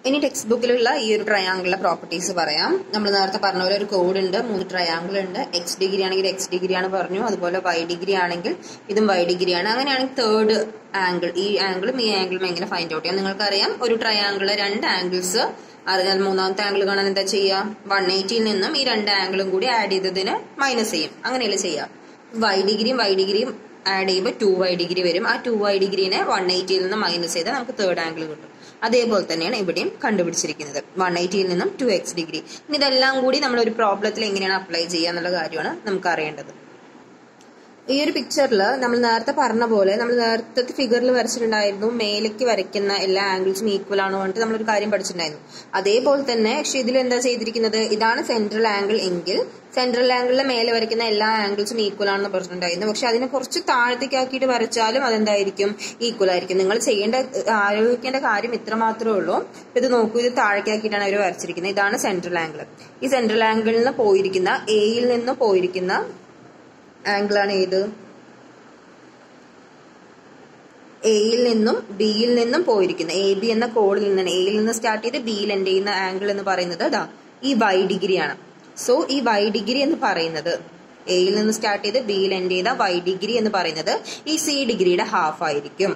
ഇനി ടെക്സ്റ്റ് ബുക്കിലുള്ള ഈ ഒരു ട്രയാങ്കിളിലെ പ്രോപ്പർട്ടീസ് പറയാം നമ്മൾ നേരത്തെ പറഞ്ഞ പോലെ ഒരു കോഡ് ഉണ്ട് മൂന്ന് ട്രയാങ്കിൾ ഉണ്ട് എക്സ് ഡിഗ്രി ആണെങ്കിൽ എക്സ് ഡിഗ്രി ആണ് പറഞ്ഞു അതുപോലെ വൈ ഡിഗ്രി ആണെങ്കിൽ ഇതും വൈ ഡിഗ്രി ആണ് അങ്ങനെയാണെങ്കിൽ തേർഡ് ആംഗിൾ ഈ ആംഗിളും ഈ ആംഗിളും എങ്ങനെ ഫൈൻഡ് ഔട്ട് ചെയ്യാം നിങ്ങൾക്കറിയാം ഒരു ട്രയാങ്കിളിലെ രണ്ട് ആംഗിൾസ് അറിഞ്ഞാൽ മൂന്നാമത്തെ ആംഗിൾ കാണാൻ എന്താ ചെയ്യുക വൺ എയ്റ്റിയിൽ നിന്നും ഈ രണ്ട് ആംഗിളും കൂടി ആഡ് ചെയ്തതിന് മൈനസ് ചെയ്യും അങ്ങനെയല്ലേ ചെയ്യാം വൈ ഡിഗ്രിയും വൈ ഡിഗ്രിയും ആഡ് ചെയ്യുമ്പോൾ ടു വൈ ഡിഗ്രി വരും ആ ടു വൈ ഡിഗ്രീനെ വൺ എയ്റ്റിയിൽ നിന്ന് മൈനസ് ചെയ്താൽ നമുക്ക് തേർഡ് ആംഗിൾ കിട്ടും അതേപോലെ തന്നെയാണ് ഇവിടെയും കണ്ടുപിടിച്ചിരിക്കുന്നത് വൺ എയ്റ്റിയിൽ നിന്നും ടു എക്സ് ഡിഗ്രി ഇനി ഇതെല്ലാം കൂടി നമ്മൾ ഒരു പ്രോബ്ലത്തിൽ എങ്ങനെയാണ് അപ്ലൈ ചെയ്യുക എന്നുള്ള കാര്യമാണ് നമുക്ക് അറിയേണ്ടത് ഈ ഒരു പിക്ചറിൽ നമ്മൾ നേരത്തെ പറഞ്ഞ പോലെ നമ്മൾ നേരത്തെ ഫിഗറിൽ വരച്ചിട്ടുണ്ടായിരുന്നു മേലേക്ക് വരയ്ക്കുന്ന എല്ലാ ആംഗിൾസും ഈക്വൽ ആണോ പറഞ്ഞിട്ട് നമ്മളൊരു കാര്യം പഠിച്ചിട്ടുണ്ടായിരുന്നു അതേപോലെ തന്നെ പക്ഷെ ഇതിൽ എന്താ ചെയ്തിരിക്കുന്നത് ഇതാണ് സെൻട്രൽ ആംഗിൾ എങ്കിൽ സെൻട്രൽ ആംഗിളിലെ മേലെ വരയ്ക്കുന്ന എല്ലാ ആംഗിൾസും ഈക്വൽ ആണെന്ന് പറഞ്ഞിട്ടുണ്ടായിരുന്നു പക്ഷെ അതിനെ കുറച്ച് താഴത്തേക്കാക്കിയിട്ട് വരച്ചാലും അതെന്തായിരിക്കും ഈക്വൽ ആയിരിക്കും നിങ്ങൾ ചെയ്യേണ്ട ആലോചിക്കേണ്ട കാര്യം ഇത്ര മാത്രമേ ഉള്ളൂ ഇത് നോക്കൂ ഇത് താഴേക്കാക്കിയിട്ടാണ് അവർ വരച്ചിരിക്കുന്നത് ഇതാണ് സെൻട്രൽ ആംഗിൾ ഈ സെൻട്രൽ ആംഗിളിൽ നിന്ന് പോയിരിക്കുന്ന എയിൽ നിന്ന് പോയിരിക്കുന്ന ആംഗിളാണ് ഏത് എയിൽ നിന്നും ബിയിൽ നിന്നും പോയിരിക്കുന്നത് എ ബി എന്ന കോഡിൽ നിന്നാണ് എയിൽ നിന്ന് സ്റ്റാർട്ട് ചെയ്ത് ബിയിൽ എൻഡ് ചെയ്യുന്ന ആംഗിൾ എന്ന് പറയുന്നത് അതാ ഈ വൈ ഡിഗ്രിയാണ് സോ ഈ വൈ ഡിഗ്രി എന്ന് പറയുന്നത് എയിൽ നിന്ന് സ്റ്റാർട്ട് ചെയ്ത് ബിയിൽ എൻഡ് ചെയ്ത വൈ ഡിഗ്രി എന്ന് പറയുന്നത് ഈ സി ഡിഗ്രിയുടെ ഹാഫ് ആയിരിക്കും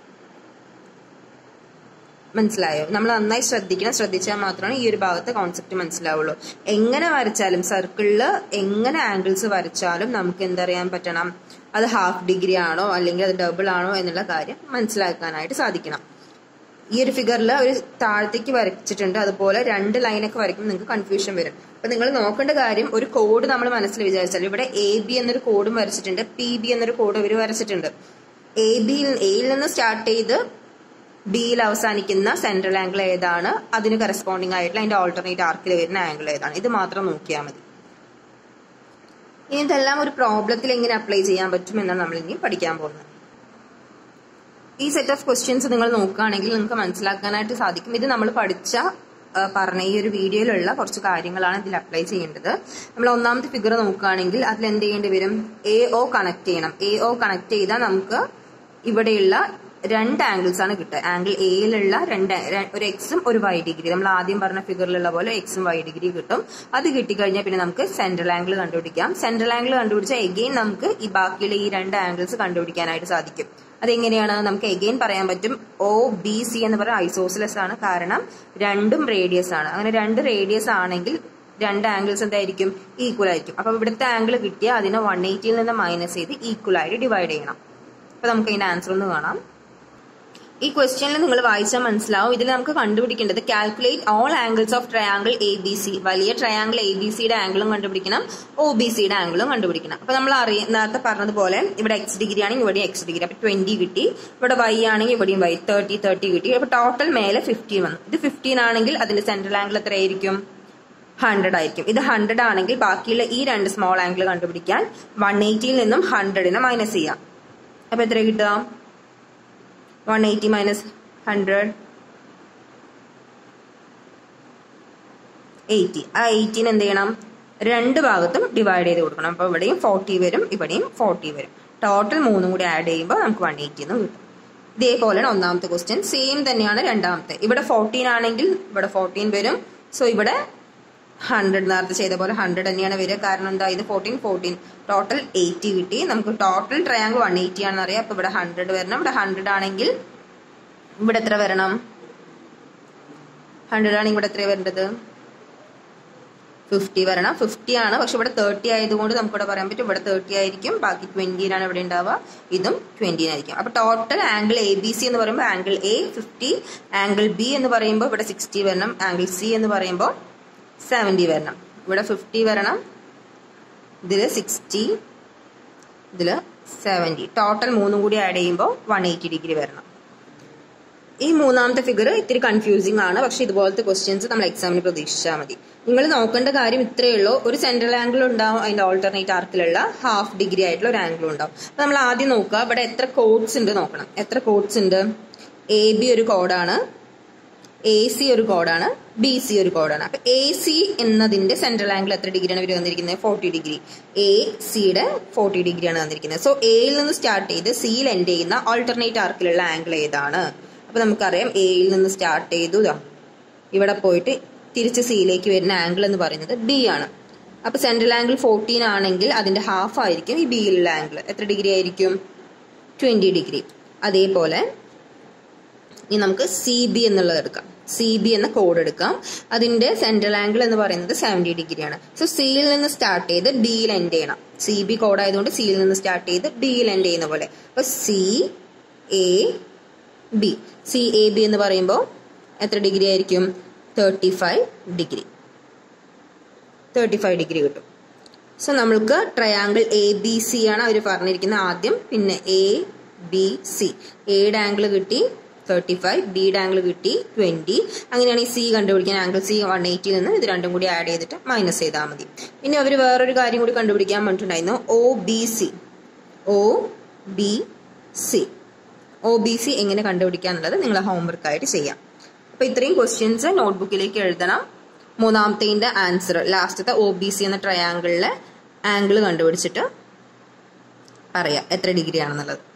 മനസ്സിലായോ നമ്മൾ നന്നായി ശ്രദ്ധിക്കണം ശ്രദ്ധിച്ചാൽ മാത്രമാണ് ഈ ഒരു ഭാഗത്തെ കോൺസെപ്റ്റ് മനസ്സിലാവുള്ളൂ എങ്ങനെ വരച്ചാലും സർക്കിളിൽ എങ്ങനെ ആംഗിൾസ് വരച്ചാലും നമുക്ക് എന്തറിയാൻ പറ്റണം അത് ഹാഫ് ഡിഗ്രി ആണോ അല്ലെങ്കിൽ അത് ഡബിൾ ആണോ എന്നുള്ള കാര്യം മനസ്സിലാക്കാനായിട്ട് സാധിക്കണം ഈ ഒരു ഫിഗറിൽ ഒരു താഴത്തേക്ക് വരച്ചിട്ടുണ്ട് അതുപോലെ രണ്ട് ലൈനൊക്കെ വരയ്ക്കുമ്പോൾ നിങ്ങൾക്ക് കൺഫ്യൂഷൻ വരും അപ്പൊ നിങ്ങൾ നോക്കേണ്ട കാര്യം ഒരു കോഡ് നമ്മൾ മനസ്സിൽ വിചാരിച്ചാൽ ഇവിടെ എ ബി എന്നൊരു കോഡും വരച്ചിട്ടുണ്ട് പി ബി എന്നൊരു കോഡ് ഇവർ വരച്ചിട്ടുണ്ട് എ ബിയിൽ എയിൽ നിന്ന് സ്റ്റാർട്ട് ചെയ്ത് ബിയിൽ അവസാനിക്കുന്ന സെൻട്രൽ ആംഗിൾ ഏതാണ് അതിന് കറസ്പോണ്ടിങ് ആയിട്ടുള്ള അതിന്റെ ഓൾട്ടർനേറ്റ് ആർക്കിൽ വരുന്ന ആംഗിൾ ഏതാണ് ഇത് മാത്രം നോക്കിയാൽ മതി ഇനി ഇതെല്ലാം ഒരു പ്രോബ്ലത്തിൽ എങ്ങനെ അപ്ലൈ ചെയ്യാൻ പറ്റും എന്നാണ് നമ്മൾ ഇനി പഠിക്കാൻ പോകുന്നത് ഈ സെറ്റ് ഓഫ് ക്വസ്റ്റ്യൻസ് നിങ്ങൾ നോക്കുകയാണെങ്കിൽ നിങ്ങൾക്ക് മനസ്സിലാക്കാനായിട്ട് സാധിക്കും ഇത് നമ്മൾ പഠിച്ച പറഞ്ഞ ഈ ഒരു വീഡിയോയിലുള്ള കുറച്ച് കാര്യങ്ങളാണ് ഇതിൽ അപ്ലൈ ചെയ്യേണ്ടത് നമ്മൾ ഒന്നാമത്തെ ഫിഗർ നോക്കുകയാണെങ്കിൽ അതിൽ എന്ത് ചെയ്യേണ്ടി വരും എ ഒ കണക്ട് ചെയ്യണം എ ഒ കണക്ട് ചെയ്താൽ നമുക്ക് ഇവിടെയുള്ള രണ്ട് ആംഗിൾസ് ആണ് കിട്ടുക ആംഗിൾ എയിലുള്ള രണ്ട് ഒരു എക്സും ഒരു വൈ ഡിഗ്രി നമ്മൾ ആദ്യം പറഞ്ഞ ഫിഗറിലുള്ള പോലെ എക്സും വൈ ഡിഗ്രി കിട്ടും അത് കിട്ടിക്കഴിഞ്ഞാൽ പിന്നെ നമുക്ക് സെൻട്രൽ ആംഗിൾ കണ്ടുപിടിക്കാം സെൻട്രൽ ആംഗിൾ കണ്ടുപിടിച്ചാൽ എഗെയിൻ നമുക്ക് ഈ ബാക്കിയുള്ള ഈ രണ്ട് ആംഗിൾസ് കണ്ടുപിടിക്കാനായിട്ട് സാധിക്കും അതെങ്ങനെയാണ് നമുക്ക് എഗെയിൻ പറയാൻ പറ്റും ഒ ബി സി എന്ന് പറയുന്ന ഐസോസിലസ് ആണ് കാരണം രണ്ടും റേഡിയസ് ആണ് അങ്ങനെ രണ്ട് റേഡിയസ് ആണെങ്കിൽ രണ്ട് ആംഗിൾസ് എന്തായിരിക്കും ഈക്വൽ ആയിരിക്കും അപ്പൊ ഇവിടുത്തെ ആംഗിൾ കിട്ടിയാൽ അതിനെ വൺ എയ്റ്റിയിൽ നിന്ന് മൈനസ് ചെയ്ത് ഈക്വൽ ആയിട്ട് ഡിവൈഡ് ചെയ്യണം അപ്പൊ നമുക്ക് ഇതിന്റെ ആൻസർ ഒന്ന് കാണാം ഈ ക്വസ്റ്റ്യനിൽ നിങ്ങൾ വായിച്ചാൽ മനസ്സിലാവും ഇതിൽ നമുക്ക് കണ്ടുപിടിക്കേണ്ടത് calculate all angles of triangle A B C വലിയ ട്രയാങ്കിൾ എ ബി സിയുടെ ആംഗിളും കണ്ടുപിടിക്കണം ഒ ബി സിയുടെ ആംഗിളും കണ്ടുപിടിക്കണം അപ്പൊ നമ്മൾ അറിയ നേരത്തെ പറഞ്ഞതുപോലെ ഇവിടെ എക്സ് ഡിഗ്രി ആണെങ്കിൽ ഇവിടെ എക്സ് ഡിഗ്രി അപ്പൊ ട്വന്റി കിട്ടി ഇവിടെ വൈ ആണെങ്കിൽ ഇവിടെയും വൈ തേർട്ടി തേർട്ടി കിട്ടി അപ്പൊ ടോട്ടൽ മേലെ ഫിഫ്റ്റീൻ വന്നു ഇത് ഫിഫ്റ്റീൻ ആണെങ്കിൽ അതിന്റെ സെൻട്രൽ ആംഗിൾ എത്രയായിരിക്കും ഹൺഡ്രഡ് ആയിരിക്കും ഇത് ഹൺഡ്രഡ് ആണെങ്കിൽ ബാക്കിയുള്ള ഈ രണ്ട് സ്മോൾ ആംഗിൾ കണ്ടുപിടിക്കാൻ വൺ എയ്റ്റിയിൽ നിന്നും ഹൺഡ്രഡിനെ മൈനസ് ചെയ്യാം അപ്പൊ എത്ര കിട്ടുക one eighty minus hundred eighty ആ എയ്റ്റീൻ എന്ത് ചെയ്യണം രണ്ട് ഭാഗത്തും ഡിവൈഡ് ചെയ്ത് കൊടുക്കണം അപ്പോൾ ഇവിടെയും ഫോർട്ടി വരും ഇവിടെയും ഫോർട്ടി വരും ടോട്ടൽ മൂന്നും കൂടി ആഡ് ചെയ്യുമ്പോൾ നമുക്ക് വൺ എയ്റ്റി എന്ന് കിട്ടും ഇതേപോലെയാണ് ഒന്നാമത്തെ ക്വസ്റ്റ്യൻ സെയിം തന്നെയാണ് രണ്ടാമത്തെ ഇവിടെ ഫോർട്ടീൻ ആണെങ്കിൽ ഇവിടെ ഫോർട്ടീൻ വരും സോ ഇവിടെ ഹൺഡ്രഡ് നേരത്തെ ചെയ്ത പോലെ ഹൺഡ്രഡ് തന്നെയാണ് വരിക കാരണം എന്താ ഇത് ഫോർട്ടീൻ ഫോർട്ടീൻ ടോട്ടൽ എയ്റ്റി കിട്ടി നമുക്ക് ടോട്ടൽ ട്രയാങ്കിൾ വൺ എയ്റ്റി ആണെന്ന് അറിയാം അപ്പൊ ഇവിടെ ഹൺഡ്രഡ് വരണം ഇവിടെ ഹൺഡ്രഡ് ആണെങ്കിൽ ഇവിടെ എത്ര വരണം ഹൺഡ്രഡ് ആണെങ്കിൽ ഇവിടെ എത്ര വരേണ്ടത് ഫിഫ്റ്റി വരണം ഫിഫ്റ്റി ആണ് പക്ഷെ ഇവിടെ തേർട്ടി ആയതുകൊണ്ട് നമുക്ക് ഇവിടെ പറയാൻ പറ്റും ഇവിടെ തേർട്ടി ആയിരിക്കും ബാക്കി ട്വന്റിയിലാണ് ഇവിടെ ഉണ്ടാവുക ഇതും ട്വന്റിനായിരിക്കും അപ്പൊ total angle A B C എന്ന് പറയുമ്പോൾ angle A fifty angle B എന്ന് പറയുമ്പോൾ ഇവിടെ സിക്സ്റ്റി വരണം ആംഗിൾ സി എന്ന് പറയുമ്പോൾ സെവൻറ്റി വരണം ഇവിടെ ഫിഫ്റ്റി വരണം ഇതിൽ സിക്സ്റ്റി ഇതിൽ സെവൻറ്റി ടോട്ടൽ മൂന്നും കൂടി ആഡ് ചെയ്യുമ്പോൾ വൺ എയ്റ്റി ഡിഗ്രി വരണം ഈ മൂന്നാമത്തെ ഫിഗർ ഇത്തിരി കൺഫ്യൂസിംഗ് ആണ് പക്ഷെ ഇതുപോലത്തെ ക്വസ്റ്റ്യൻസ് നമ്മൾ എക്സാമിന് പ്രതീക്ഷിച്ചാൽ മതി നിങ്ങൾ നോക്കേണ്ട കാര്യം ഇത്രയേ ഉള്ളൂ ഒരു സെൻട്രൽ ആംഗിൾ ഉണ്ടാവും അതിന്റെ ഓൾട്ടർനേറ്റ് ആർക്കിലുള്ള ഹാഫ് ഡിഗ്രി ആയിട്ടുള്ള ഒരു ആംഗിൾ ഉണ്ടാവും അപ്പൊ നമ്മൾ ആദ്യം നോക്കുക ഇവിടെ എത്ര കോഡ്സ് ഉണ്ട് നോക്കണം എത്ര കോഡ്സ് ഉണ്ട് എ ബി ഒരു കോഡാണ് എ സി ഒരു കോഡാണ് ബി സി ഒരു കോഡാണ് അപ്പൊ എ സി എന്നതിന്റെ സെൻട്രൽ ആംഗിൾ എത്ര ഡിഗ്രിയാണ് ഇവർ വന്നിരിക്കുന്നത് ഫോർട്ടി ഡിഗ്രി എ സിയുടെ ഫോർട്ടി ഡിഗ്രിയാണ് വന്നിരിക്കുന്നത് സോ എയിൽ നിന്ന് സ്റ്റാർട്ട് ചെയ്ത് സിയിൽ എൻഡ് ചെയ്യുന്ന ഓൾട്ടർനേറ്റ് ആർക്കിലുള്ള ആംഗിൾ ഏതാണ് അപ്പൊ നമുക്കറിയാം എയിൽ നിന്ന് സ്റ്റാർട്ട് ചെയ്തു ഇതാ ഇവിടെ പോയിട്ട് തിരിച്ച് സിയിലേക്ക് വരുന്ന ആംഗിൾ എന്ന് പറയുന്നത് ബി ആണ് അപ്പൊ സെൻട്രൽ ആംഗിൾ ഫോർട്ടീൻ ആണെങ്കിൽ അതിന്റെ ഹാഫ് ആയിരിക്കും ഈ ബിയിലുള്ള ആംഗിൾ എത്ര ഡിഗ്രി ആയിരിക്കും ട്വന്റി ഡിഗ്രി അതേപോലെ ഇനി നമുക്ക് സി ബി എന്നുള്ളത് എടുക്കാം സി ബി എന്ന കോഡ് എടുക്കാം അതിന്റെ സെൻട്രൽ ആംഗിൾ എന്ന് പറയുന്നത് സെവൻറ്റി ഡിഗ്രിയാണ് സോ സിയിൽ നിന്ന് സ്റ്റാർട്ട് ചെയ്ത് ബിയിൽ എൻഡ് ചെയ്യണം സി ബി കോഡ് ആയതുകൊണ്ട് സിയിൽ നിന്ന് സ്റ്റാർട്ട് ചെയ്ത് ബിയിൽ എൻഡ് ചെയ്യുന്ന പോലെ അപ്പൊ C A B C A B എന്ന് പറയുമ്പോൾ എത്ര ഡിഗ്രി ആയിരിക്കും thirty five degree thirty five degree കിട്ടും സോ നമ്മൾക്ക് ട്രയാങ്കിൾ എ ബി സി ആണ് അവർ പറഞ്ഞിരിക്കുന്നത് ആദ്യം പിന്നെ എ ബി സി എയുടെ ആംഗിൾ കിട്ടി തേർട്ടി ഫൈവ് ബിയുടെ ആംഗിൾ കിട്ടി ട്വന്റി അങ്ങനെയാണെങ്കിൽ സി കണ്ടുപിടിക്കാൻ ആംഗിൾ സി വൺ എയ്റ്റിയിൽ നിന്ന് ഇത് രണ്ടും കൂടി ആഡ് ചെയ്തിട്ട് മൈനസ് ചെയ്താൽ മതി പിന്നെ അവർ വേറൊരു കാര്യം കൂടി കണ്ടുപിടിക്കാൻ പറഞ്ഞിട്ടുണ്ടായിരുന്നു O B C O B C O B C എങ്ങനെ കണ്ടുപിടിക്കുക എന്നുള്ളത് നിങ്ങൾ ഹോംവർക്ക് ആയിട്ട് ചെയ്യാം അപ്പൊ ഇത്രയും ക്വസ്റ്റ്യൻസ് നോട്ട്ബുക്കിലേക്ക് എഴുതണം മൂന്നാമത്തേന്റെ ആൻസർ ലാസ്റ്റത്തെ ഒ ബി സി എന്ന ട്രയാങ്കിളിലെ ആംഗിൾ കണ്ടുപിടിച്ചിട്ട് പറയാം എത്ര ഡിഗ്രി ആണെന്നുള്ളത്